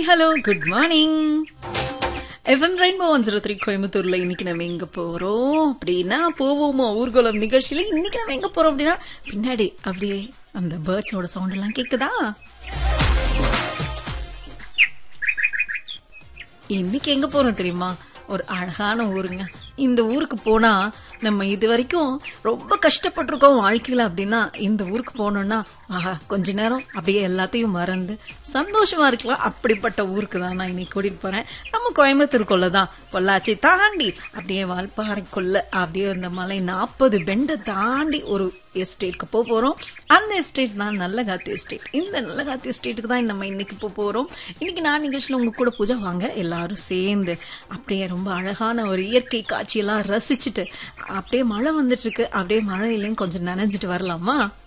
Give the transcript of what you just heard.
hi hello good morning FM rainbow one zero three கோயம்புத்தூர்ல இன்னைக்கு நம்ம எங்க போறோம் அப்படின்னா போவோமோ ஊர்வலம் நிகழ்ச்சியில இன்னைக்கு நம்ம எங்க போறோம் அப்படின்னா பின்னாடி அப்படியே அந்த பேர்ட்ஸோட சவுண்ட் எல்லாம் கேக்குதா இன்னைக்கு எங்க போறோம் தெரியுமா ஒரு அழகான ஊருங்க இந்த ஊருக்கு போனா நம்ம இது வரைக்கும் ரொம்ப கஷ்டப்பட்டிருக்கோம் வாழ்க்கையில அப்படின்னா இந்த ஊருக்கு போனோம்னா ஆஹா கொஞ்ச நேரம் அப்படியே எல்லாத்தையும் மறந்து சந்தோஷமா இருக்கலாம் அப்படிப்பட்ட ஊருக்கு தான் நான் இன்னைக்கு கூட்டிட்டு போறேன் நம்ம கோயம்புத்தூருக்குள்ள தான் பொள்ளாச்சி தாண்டி அப்படியே வால்பாறைக்குள்ள அப்படியே இந்த மலை நாற்பது பெண்டை தாண்டி ஒரு எஸ்டேட்க்கு போக போகிறோம் அந்த எஸ்டேட் தான் நல்லகாத்தி எஸ்டேட் இந்த நல்லகாத்தி எஸ்டேட்டுக்கு தான் நம்ம இன்னைக்கு போக போகிறோம் இன்னைக்கு நான் நிகழ்ச்சியில் உங்க கூட பூஜை வாங்க எல்லாரும் சேர்ந்து அப்படியே ரொம்ப அழகான ஒரு இயற்கை காட்சியெல்லாம் ரசிச்சுட்டு அப்படியே மழை வந்துட்டு இருக்கு அப்படியே மழையிலையும் கொஞ்சம் நனைஞ்சிட்டு வரலாமா